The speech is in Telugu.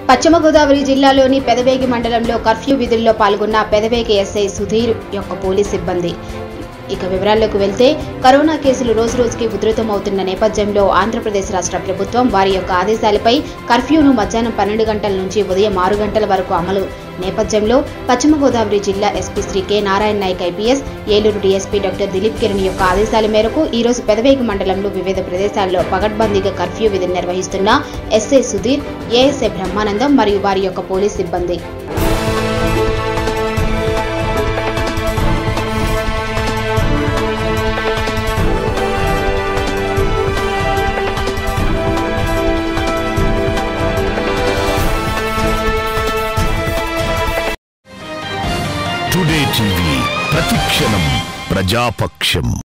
పశ్చిమ గోదావరి జిల్లాలోని పెదవేగి మండలంలో కర్ఫ్యూ విధుల్లో పాల్గొన్న పెదవేగి ఎస్ఐ సుధీర్ యొక్క పోలీస్ సిబ్బంది ఇక వివరాల్లోకి వెళ్తే కరోనా కేసులు రోజు రోజుకి ఉధృతమవుతున్న నేపథ్యంలో ఆంధ్రప్రదేశ్ రాష్ట్ర ప్రభుత్వం వారి యొక్క ఆదేశాలపై కర్ఫ్యూను మధ్యాహ్నం పన్నెండు గంటల నుంచి ఉదయం ఆరు గంటల వరకు అమలు నేపథ్యంలో పశ్చిమ గోదావరి జిల్లా SP Shri K Narayana Naik IPS Eluru DSP doctor Dilip Kiran యొక్క ఆదేశాల మేరకు ఈ రోజు పెదవేగి మండలంలో వివిధ ప్రదేశాల్లో పగడ్బందీగా కర్ఫ్యూ విధిని నిర్వహిస్తున్న ఎస్ఐ సుధీర్ ఏఎస్ఐ బ్రహ్మానందం మరియు వారి యొక్క పోలీస్ సిబ్బంది టుడే టీవీ ప్రతిక్షణం ప్రజాపక్షం